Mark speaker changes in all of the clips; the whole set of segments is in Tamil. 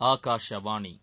Speaker 1: ஆகாஷவாணி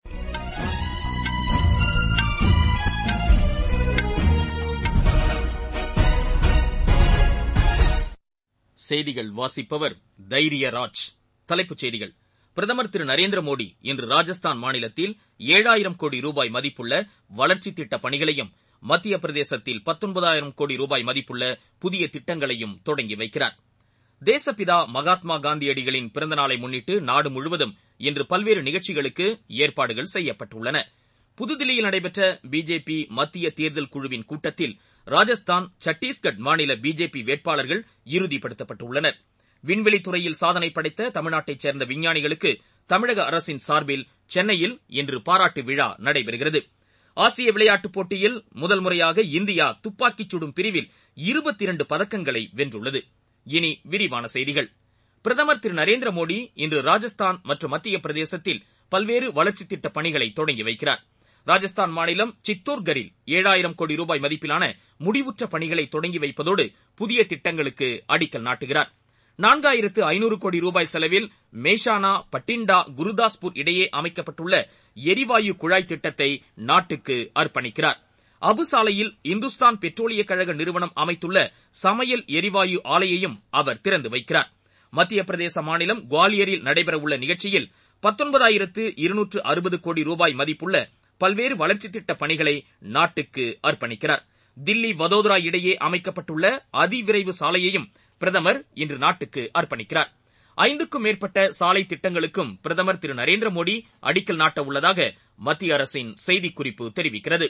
Speaker 1: செய்திகள் வாசிப்பவர் தைரியராஜ் தலைப்புச் செய்திகள் பிரதமர் திரு நரேந்திர மோடி இன்று ராஜஸ்தான் மாநிலத்தில் ஏழாயிரம் கோடி ரூபாய் மதிப்புள்ள வளர்ச்சித் திட்டப் பணிகளையும் மத்திய பிரதேசத்தில் பத்தொன்பதாயிரம் கோடி ரூபாய் மதிப்புள்ள புதிய திட்டங்களையும் தொடங்கி வைக்கிறார் தேசப்பிதா மகாத்மா காந்தியடிகளின் பிறந்தநாளை முன்னிட்டு நாடு முழுவதும் இன்று பல்வேறு நிகழ்ச்சிகளுக்கு ஏற்பாடுகள் செய்யப்பட்டுள்ளன புதுதில்லியில் நடைபெற்ற பிஜேபி மத்திய தேர்தல் குழுவின் கூட்டத்தில் ராஜஸ்தான் சத்தீஸ்கட் மாநில பிஜேபி வேட்பாளர்கள் இறுதிப்படுத்தப்பட்டுள்ளனர் விண்வெளித் துறையில் சாதனை படைத்த தமிழ்நாட்டைச் சேர்ந்த விஞ்ஞானிகளுக்கு தமிழக அரசின் சார்பில் சென்னையில் இன்று பாராட்டு விழா நடைபெறுகிறது ஆசிய விளையாட்டுப் போட்டியில் முதல் முறையாக இந்தியா துப்பாக்கிச் சுடும் பிரிவில் இருபத்தி இரண்டு பதக்கங்களை வென்றுள்ளது இனி விரிவான செய்திகள் பிரதமர் திரு நரேந்திர மோடி இன்று ராஜஸ்தான் மற்றும் மத்திய பிரதேசத்தில் பல்வேறு வளர்ச்சித் திட்டப் பணிகளை தொடங்கி வைக்கிறார் ராஜஸ்தான் மாநிலம் சித்தோர்கரில் ஏழாயிரம் கோடி ரூபாய் மதிப்பிலான முடிவுற்ற பணிகளை தொடங்கி வைப்பதோடு புதிய திட்டங்களுக்கு அடிக்கல் நாட்டுகிறார் நான்காயிரத்து ஐநூறு கோடி ரூபாய் செலவில் மேஷானா பட்டிண்டா குருதாஸ்பூர் இடையே அமைக்கப்பட்டுள்ள எரிவாயு குழாய் திட்டத்தை நாட்டுக்கு அர்ப்பணிக்கிறார் அபுசாலையில் இந்துஸ்தான் பெட்ரோலிய கழக நிறுவனம் அமைத்துள்ள சமையல் எரிவாயு ஆலையையும் அவர் திறந்து வைக்கிறார் மத்திய பிரதேச மாநிலம் குவாலியரில் நடைபெறவுள்ள நிகழ்ச்சியில் பத்தொன்பதாயிரத்து இருநூற்று அறுபது கோடி ரூபாய் மதிப்புள்ள பல்வேறு வளர்ச்சித் திட்டப் பணிகளை நாட்டுக்கு அர்ப்பணிக்கிறார் தில்லி வதோதரா இடையே அமைக்கப்பட்டுள்ள அதிவிரைவு சாலையையும் பிரதமர் இன்று நாட்டுக்கு அர்ப்பணிக்கிறார் ஐந்துக்கும் மேற்பட்ட சாலை திட்டங்களுக்கும் பிரதமர் திரு நரேந்திர மோடி அடிக்கல் நாட்ட உள்ளதாக மத்திய அரசின் செய்திக்குறிப்பு தெரிவிக்கிறது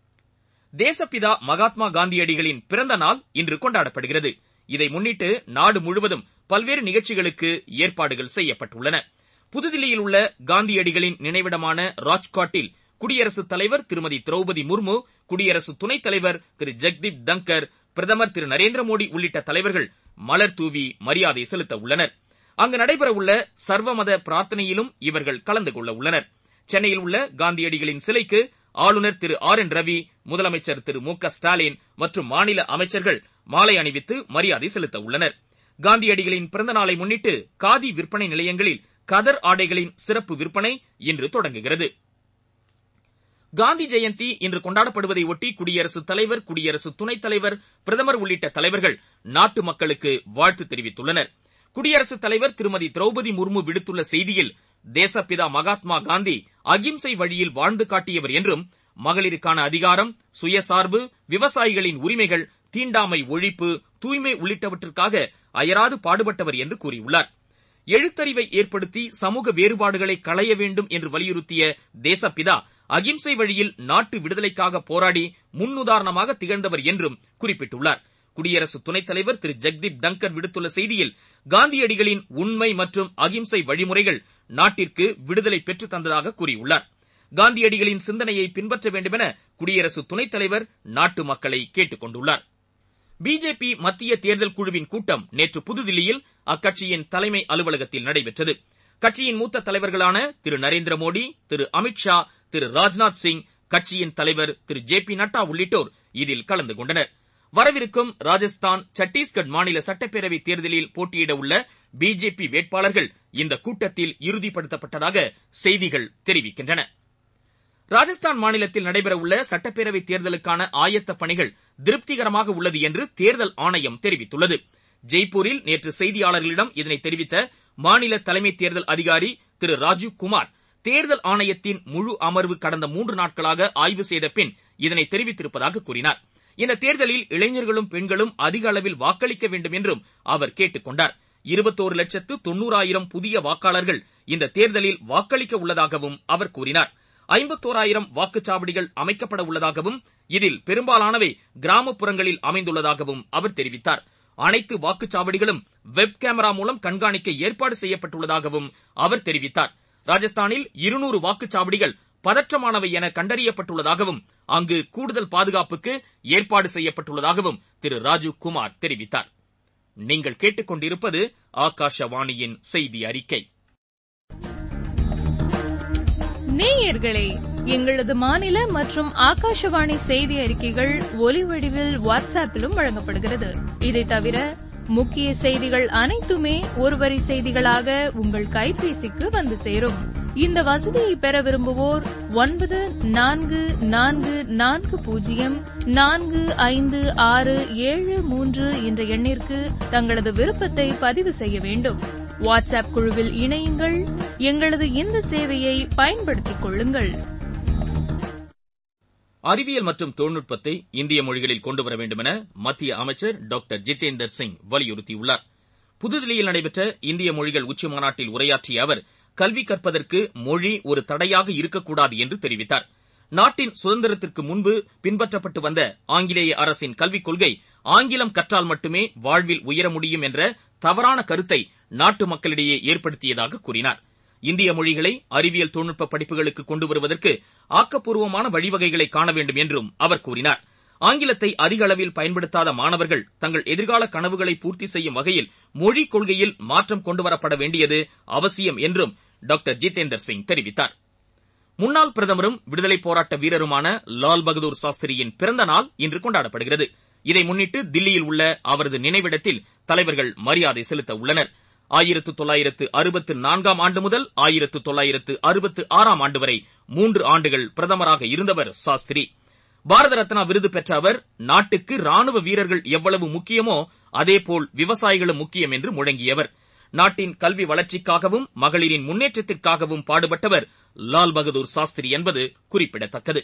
Speaker 1: தேசப்பிதா மகாத்மா காந்தியடிகளின் பிறந்த நாள் இன்று கொண்டாடப்படுகிறது இதை முன்னிட்டு நாடு முழுவதும் பல்வேறு நிகழ்ச்சிகளுக்கு ஏற்பாடுகள் செய்யப்பட்டுள்ளன புதுதில்லியில் உள்ள காந்தியடிகளின் நினைவிடமான ராஜ்காட்டில் குடியரசுத் தலைவர் திருமதி திரௌபதி முர்மு குடியரசு துணைத் தலைவர் திரு ஜெக்தீப் தங்கர் பிரதமர் திரு நரேந்திர மோடி உள்ளிட்ட தலைவர்கள் மலர் தூவி மரியாதை செலுத்த உள்ளனர் அங்கு நடைபெறவுள்ள சர்வமத பிரார்த்தனையிலும் இவர்கள் கலந்து கொள்ள உள்ளனர் சென்னையில் உள்ள காந்தியடிகளின் சிலைக்கு ஆளுநர் திரு ஆர் என் ரவி முதலமைச்சர் திரு மு க ஸ்டாலின் மற்றும் மாநில அமைச்சர்கள் மாலை அணிவித்து மரியாதை செலுத்த உள்ளனர் காந்தியடிகளின் பிறந்த நாளை முன்னிட்டு காதி விற்பனை நிலையங்களில் கதர் ஆடைகளின் சிறப்பு விற்பனை இன்று தொடங்குகிறது காந்தி ஜெயந்தி இன்று கொண்டாடப்படுவதை ஒட்டி குடியரசுத் தலைவர் குடியரசு துணைத் தலைவர் பிரதமர் உள்ளிட்ட தலைவர்கள் நாட்டு மக்களுக்கு வாழ்த்து தெரிவித்துள்ளனர் குடியரசுத் தலைவர் திருமதி திரௌபதி முர்மு விடுத்துள்ள செய்தியில் தேசப்பிதா மகாத்மா காந்தி அகிம்சை வழியில் வாழ்ந்து காட்டியவர் என்றும் மகளிருக்கான அதிகாரம் சுயசார்பு விவசாயிகளின் உரிமைகள் தீண்டாமை ஒழிப்பு தூய்மை உள்ளிட்டவற்றிற்காக அயராது பாடுபட்டவர் என்று கூறியுள்ளார் எழுத்தறிவை ஏற்படுத்தி சமூக வேறுபாடுகளை களைய வேண்டும் என்று வலியுறுத்திய தேசப்பிதா அகிம்சை வழியில் நாட்டு விடுதலைக்காக போராடி முன்னுதாரணமாக திகழ்ந்தவர் என்றும் குறிப்பிட்டுள்ளார் குடியரசு துணைத் தலைவர் திரு ஜெக்தீப் தங்கர் விடுத்துள்ள செய்தியில் காந்தியடிகளின் உண்மை மற்றும் அகிம்சை வழிமுறைகள் நாட்டிற்கு விடுதலை பெற்றுத் தந்ததாக கூறியுள்ளார் காந்தியடிகளின் சிந்தனையை பின்பற்ற வேண்டுமென குடியரசு துணைத் தலைவர் நாட்டு மக்களை கேட்டுக் கொண்டுள்ளார் பிஜேபி மத்திய தேர்தல் குழுவின் கூட்டம் நேற்று புதுதில்லியில் அக்கட்சியின் தலைமை அலுவலகத்தில் நடைபெற்றது கட்சியின் மூத்த தலைவர்களான திரு நரேந்திர மோடி திரு அமித்ஷா திரு ராஜ்நாத் சிங் கட்சியின் தலைவர் திரு ஜே பி நட்டா உள்ளிட்டோர் இதில் கலந்து கொண்டனர் வரவிருக்கும் ராஜஸ்தான் சத்தீஸ்கட் மாநில சட்டப்பேரவை தேர்தலில் போட்டியிட உள்ள பிஜேபி வேட்பாளர்கள் இந்த கூட்டத்தில் இறுதிப்படுத்தப்பட்டதாக செய்திகள் தெரிவிக்கின்றன ராஜஸ்தான் மாநிலத்தில் நடைபெறவுள்ள சட்டப்பேரவை தேர்தலுக்கான ஆயத்த பணிகள் திருப்திகரமாக உள்ளது என்று தேர்தல் ஆணையம் தெரிவித்துள்ளது ஜெய்ப்பூரில் நேற்று செய்தியாளர்களிடம் இதனை தெரிவித்த மாநில தலைமை தேர்தல் அதிகாரி திரு ராஜீவ் குமார் தேர்தல் ஆணையத்தின் முழு அமர்வு கடந்த மூன்று நாட்களாக ஆய்வு செய்த பின் இதனை தெரிவித்திருப்பதாக கூறினார் இந்த தேர்தலில் இளைஞர்களும் பெண்களும் அதிக அளவில் வாக்களிக்க வேண்டும் என்றும் அவர் கேட்டுக் கொண்டார் இருபத்தோரு லட்சத்து தொன்னூறாயிரம் புதிய வாக்காளர்கள் இந்த தேர்தலில் வாக்களிக்க உள்ளதாகவும் அவர் கூறினார் ஐம்பத்தோராயிரம் வாக்குச்சாவடிகள் அமைக்கப்பட உள்ளதாகவும் இதில் பெரும்பாலானவை கிராமப்புறங்களில் அமைந்துள்ளதாகவும் அவர் தெரிவித்தார் அனைத்து வாக்குச்சாவடிகளும் வெப் கேமரா மூலம் கண்காணிக்க ஏற்பாடு செய்யப்பட்டுள்ளதாகவும் அவர் தெரிவித்தார் ராஜஸ்தானில் இருநூறு வாக்குச்சாவடிகள் பதற்றமானவை என கண்டறியப்பட்டுள்ளதாகவும் அங்கு கூடுதல் பாதுகாப்புக்கு ஏற்பாடு செய்யப்பட்டுள்ளதாகவும் திரு ராஜீவ் குமார் தெரிவித்தார் நீங்கள் கேட்டுக்கொண்டிருப்பது ஆகாஷவாணியின் செய்தி அறிக்கை
Speaker 2: நேயர்களே எங்களது மாநில மற்றும் ஆகாஷவாணி செய்தி அறிக்கைகள் ஒலி வடிவில் வாட்ஸ்அப்பிலும் வழங்கப்படுகிறது இதை தவிர முக்கிய செய்திகள் அனைத்துமே ஒருவரி செய்திகளாக உங்கள் கைபேசிக்கு வந்து சேரும் இந்த வசதியை பெற விரும்புவோர் ஒன்பது நான்கு நான்கு நான்கு பூஜ்ஜியம் நான்கு ஐந்து ஆறு ஏழு மூன்று என்ற எண்ணிற்கு தங்களது விருப்பத்தை பதிவு செய்ய வேண்டும் வாட்ஸ்அப் குழுவில் இணையுங்கள் எங்களது இந்த சேவையை பயன்படுத்திக் கொள்ளுங்கள்
Speaker 1: அறிவியல் மற்றும் தொழில்நுட்பத்தை இந்திய மொழிகளில் கொண்டுவர வேண்டுமென மத்திய அமைச்சர் டாக்டர் ஜிதேந்தர் சிங் வலியுறுத்தியுள்ளார் புதுதில்லியில் நடைபெற்ற இந்திய மொழிகள் உச்சி மாநாட்டில் உரையாற்றிய அவர் கல்வி கற்பதற்கு மொழி ஒரு தடையாக இருக்கக்கூடாது என்று தெரிவித்தார் நாட்டின் சுதந்திரத்திற்கு முன்பு பின்பற்றப்பட்டு வந்த ஆங்கிலேய அரசின் கல்விக் கொள்கை ஆங்கிலம் கற்றால் மட்டுமே வாழ்வில் உயர முடியும் என்ற தவறான கருத்தை நாட்டு மக்களிடையே ஏற்படுத்தியதாக கூறினார் இந்திய மொழிகளை அறிவியல் தொழில்நுட்ப படிப்புகளுக்கு கொண்டு வருவதற்கு ஆக்கப்பூர்வமான வழிவகைகளை காண வேண்டும் என்றும் அவர் கூறினார் ஆங்கிலத்தை அதிக அளவில் பயன்படுத்தாத மாணவர்கள் தங்கள் எதிர்கால கனவுகளை பூர்த்தி செய்யும் வகையில் மொழிக் கொள்கையில் மாற்றம் கொண்டுவரப்பட வேண்டியது அவசியம் என்றும் டாக்டர் ஜிதேந்தர் சிங் தெரிவித்தார் முன்னாள் பிரதமரும் விடுதலை போராட்ட வீரருமான லால் பகதூர் சாஸ்திரியின் பிறந்த நாள் இன்று கொண்டாடப்படுகிறது இதை முன்னிட்டு தில்லியில் உள்ள அவரது நினைவிடத்தில் தலைவர்கள் மரியாதை செலுத்த உள்ளனர் ஆயிரத்து தொள்ளாயிரத்து அறுபத்து நான்காம் ஆண்டு முதல் ஆயிரத்து தொள்ளாயிரத்து அறுபத்து ஆறாம் ஆண்டு வரை மூன்று ஆண்டுகள் பிரதமராக இருந்தவர் சாஸ்திரி பாரத ரத்னா விருது பெற்ற அவர் நாட்டுக்கு ராணுவ வீரர்கள் எவ்வளவு முக்கியமோ அதேபோல் விவசாயிகளும் முக்கியம் என்று முழங்கியவர் நாட்டின் கல்வி வளர்ச்சிக்காகவும் மகளிரின் முன்னேற்றத்திற்காகவும் பாடுபட்டவர் லால் பகதூர் சாஸ்திரி என்பது குறிப்பிடத்தக்கது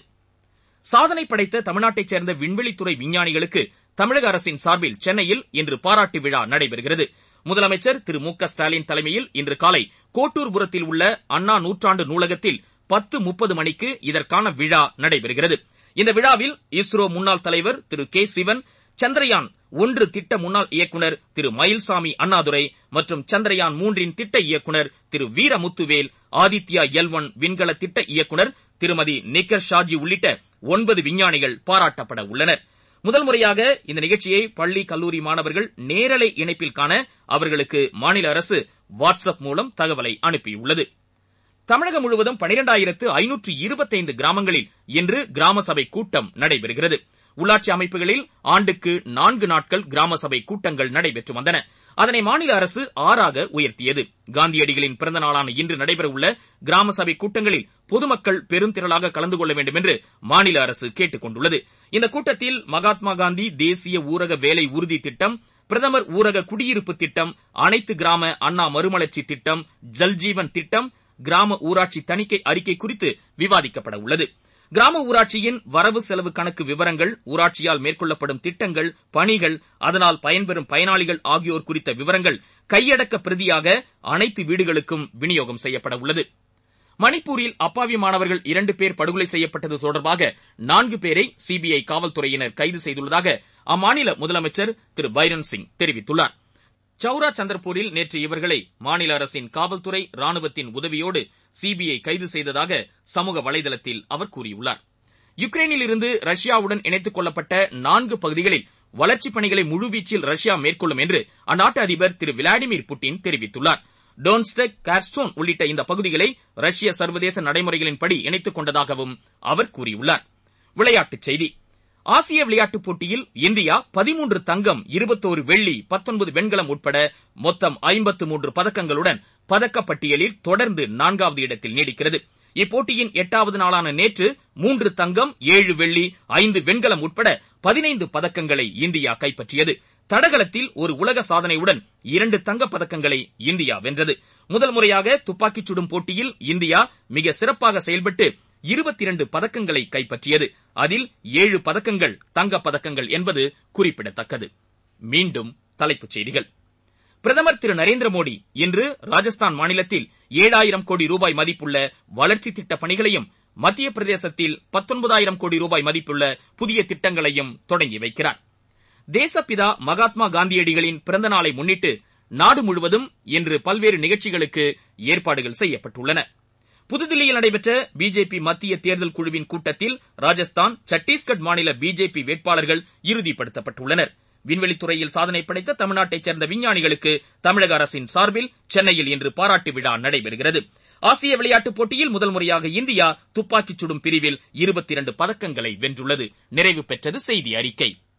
Speaker 1: சாதனை படைத்த தமிழ்நாட்டைச் சேர்ந்த விண்வெளித்துறை விஞ்ஞானிகளுக்கு தமிழக அரசின் சார்பில் சென்னையில் இன்று பாராட்டு விழா நடைபெறுகிறது முதலமைச்சர் திரு மு க ஸ்டாலின் தலைமையில் இன்று காலை கோட்டூர்புரத்தில் உள்ள அண்ணா நூற்றாண்டு நூலகத்தில் பத்து முப்பது மணிக்கு இதற்கான விழா நடைபெறுகிறது இந்த விழாவில் இஸ்ரோ முன்னாள் தலைவர் திரு கே சிவன் சந்திரயான் ஒன்று திட்ட முன்னாள் இயக்குனர் திரு மயில்சாமி அண்ணாதுரை மற்றும் சந்திரயான் மூன்றின் திட்ட இயக்குனர் திரு வீரமுத்துவேல் ஆதித்யா எல் ஒன் விண்கல திட்ட இயக்குனர் திருமதி நிக்கர் ஷாஜி உள்ளிட்ட ஒன்பது விஞ்ஞானிகள் பாராட்டப்பட உள்ளனர் முதல் முறையாக இந்த நிகழ்ச்சியை பள்ளி கல்லூரி மாணவர்கள் நேரலை இணைப்பில் காண அவர்களுக்கு மாநில அரசு வாட்ஸ்அப் மூலம் தகவலை அனுப்பியுள்ளது தமிழகம் முழுவதும் பனிரெண்டாயிரத்து ஐநூற்று இருபத்தைந்து கிராமங்களில் இன்று கிராம சபை கூட்டம் நடைபெறுகிறது உள்ளாட்சி அமைப்புகளில் ஆண்டுக்கு நான்கு நாட்கள் கிராம சபை கூட்டங்கள் நடைபெற்று வந்தன அதனை மாநில அரசு ஆறாக உயர்த்தியது காந்தியடிகளின் பிறந்த நாளான இன்று நடைபெறவுள்ள கிராம சபை கூட்டங்களில் பொதுமக்கள் பெருந்திரளாக கலந்து கொள்ள வேண்டும் என்று மாநில அரசு கேட்டுக் கொண்டுள்ளது இந்த கூட்டத்தில் மகாத்மா காந்தி தேசிய ஊரக வேலை உறுதி திட்டம் பிரதமர் ஊரக குடியிருப்பு திட்டம் அனைத்து கிராம அண்ணா மறுமலர்ச்சி திட்டம் ஜல்ஜீவன் திட்டம் கிராம ஊராட்சி தணிக்கை அறிக்கை குறித்து விவாதிக்கப்பட உள்ளது கிராம ஊராட்சியின் வரவு செலவு கணக்கு விவரங்கள் ஊராட்சியால் மேற்கொள்ளப்படும் திட்டங்கள் பணிகள் அதனால் பயன்பெறும் பயனாளிகள் ஆகியோர் குறித்த விவரங்கள் கையடக்க பிரதியாக அனைத்து வீடுகளுக்கும் விநியோகம் செய்யப்பட உள்ளது மணிப்பூரில் அப்பாவி மாணவர்கள் இரண்டு பேர் படுகொலை செய்யப்பட்டது தொடர்பாக நான்கு பேரை சிபிஐ காவல்துறையினர் கைது செய்துள்ளதாக அம்மாநில முதலமைச்சர் திரு பைரன் சிங் தெரிவித்துள்ளார் சௌரா சந்திரபூரில் நேற்று இவர்களை மாநில அரசின் காவல்துறை ராணுவத்தின் உதவியோடு சிபிஐ கைது செய்ததாக சமூக வலைதளத்தில் அவர் கூறியுள்ளார் யுக்ரைனில் இருந்து ரஷ்யாவுடன் இணைத்துக் கொள்ளப்பட்ட நான்கு பகுதிகளில் வளர்ச்சிப் பணிகளை முழுவீச்சில் ரஷ்யா மேற்கொள்ளும் என்று அந்நாட்டு அதிபர் திரு விளாடிமிர் புட்டின் தெரிவித்துள்ளார் டோன்ஸ்டெக் கார்ஸ்டோன் உள்ளிட்ட இந்த பகுதிகளை ரஷ்ய சர்வதேச நடைமுறைகளின்படி இணைத்துக் கொண்டதாகவும் அவர் கூறியுள்ளார் விளையாட்டுச் செய்தி ஆசிய விளையாட்டுப் போட்டியில் இந்தியா பதிமூன்று தங்கம் இருபத்தோரு வெள்ளி பத்தொன்பது வெண்கலம் உட்பட மொத்தம் ஐம்பத்து மூன்று பதக்கங்களுடன் பதக்கப்பட்டியலில் தொடர்ந்து நான்காவது இடத்தில் நீடிக்கிறது இப்போட்டியின் எட்டாவது நாளான நேற்று மூன்று தங்கம் ஏழு வெள்ளி ஐந்து வெண்கலம் உட்பட பதினைந்து பதக்கங்களை இந்தியா கைப்பற்றியது தடகளத்தில் ஒரு உலக சாதனையுடன் இரண்டு தங்கப் பதக்கங்களை இந்தியா வென்றது முதல் முறையாக துப்பாக்கிச் சுடும் போட்டியில் இந்தியா மிக சிறப்பாக செயல்பட்டு இருபத்தி இரண்டு பதக்கங்களை கைப்பற்றியது அதில் ஏழு பதக்கங்கள் தங்கப் பதக்கங்கள் என்பது குறிப்பிடத்தக்கது மீண்டும் தலைப்புச் செய்திகள் பிரதமர் திரு நரேந்திர மோடி இன்று ராஜஸ்தான் மாநிலத்தில் ஏழாயிரம் கோடி ரூபாய் மதிப்புள்ள வளர்ச்சி திட்ட பணிகளையும் மத்திய பிரதேசத்தில் பத்தொன்பதாயிரம் கோடி ரூபாய் மதிப்புள்ள புதிய திட்டங்களையும் தொடங்கி வைக்கிறார் தேசப்பிதா மகாத்மா காந்தியடிகளின் பிறந்த நாளை முன்னிட்டு நாடு முழுவதும் இன்று பல்வேறு நிகழ்ச்சிகளுக்கு ஏற்பாடுகள் செய்யப்பட்டுள்ளன புதுதில்லியில் நடைபெற்ற பிஜேபி மத்திய தேர்தல் குழுவின் கூட்டத்தில் ராஜஸ்தான் சத்தீஸ்கட் மாநில பிஜேபி வேட்பாளர்கள் இறுதிப்படுத்தப்பட்டுள்ளனர் விண்வெளித்துறையில் சாதனை படைத்த தமிழ்நாட்டைச் சேர்ந்த விஞ்ஞானிகளுக்கு தமிழக அரசின் சார்பில் சென்னையில் இன்று பாராட்டு விழா நடைபெறுகிறது ஆசிய விளையாட்டுப் போட்டியில் முதல் முறையாக இந்தியா துப்பாக்கிச் சுடும் பிரிவில் இருபத்தி இரண்டு பதக்கங்களை வென்றுள்ளது நிறைவு பெற்றது செய்தி அறிக்கை